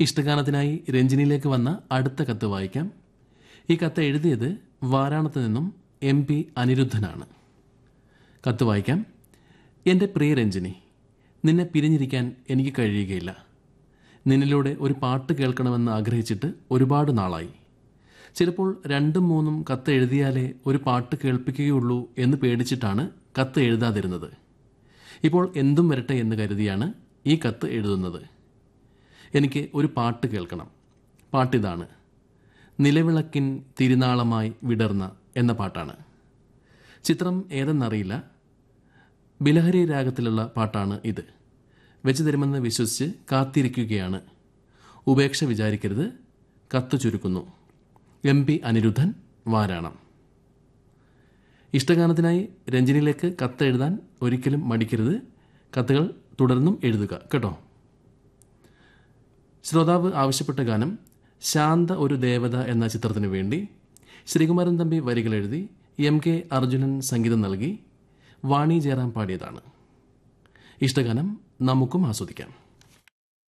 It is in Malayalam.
ഇഷ്ടഗാനത്തിനായി രഞ്ജിനിയിലേക്ക് വന്ന അടുത്ത കത്ത് വായിക്കാം ഈ കത്ത് എഴുതിയത് വാരാണത്ത് നിന്നും എം പി അനിരുദ്ധനാണ് കത്ത് വായിക്കാം എൻ്റെ പ്രിയ രഞ്ജിനി നിന്നെ പിരിഞ്ഞിരിക്കാൻ എനിക്ക് കഴിയുകയില്ല നിന്നിലൂടെ ഒരു പാട്ട് കേൾക്കണമെന്ന് ആഗ്രഹിച്ചിട്ട് ഒരുപാട് നാളായി ചിലപ്പോൾ രണ്ടും മൂന്നും കത്ത് എഴുതിയാലേ ഒരു പാട്ട് കേൾപ്പിക്കുകയുള്ളൂ എന്ന് പേടിച്ചിട്ടാണ് കത്ത് എഴുതാതിരുന്നത് ഇപ്പോൾ എന്തും വരട്ടെ എന്ന് കരുതിയാണ് ഈ കത്ത് എഴുതുന്നത് എനിക്ക് ഒരു പാട്ട് കേൾക്കണം പാട്ടിതാണ് നിലവിളക്കിൻ തിരുനാളമായി വിടർന്ന എന്ന പാട്ടാണ് ചിത്രം ഏതെന്നറിയില്ല ബിലഹരി രാഗത്തിലുള്ള പാട്ടാണ് ഇത് വെച്ച് തരുമെന്ന് വിശ്വസിച്ച് കാത്തിരിക്കുകയാണ് ഉപേക്ഷ വിചാരിക്കരുത് കത്ത് ചുരുക്കുന്നു എം പി അനിരുദ്ധൻ വാരാണം ഇഷ്ടഗാനത്തിനായി രഞ്ജിനിയിലേക്ക് കത്ത് എഴുതാൻ ഒരിക്കലും മടിക്കരുത് കത്തുകൾ തുടർന്നും എഴുതുക കേട്ടോ ശ്രോതാവ് ആവശ്യപ്പെട്ട ഗാനം ശാന്ത ഒരു ദേവത എന്ന ചിത്രത്തിനു വേണ്ടി ശ്രീകുമാരൻ തമ്പി വരികൾ എഴുതി എം കെ അർജുനൻ സംഗീതം നൽകി വാണി ജയറാം പാടിയതാണ് ഇഷ്ടഗാനം നമുക്കും ആസ്വദിക്കാം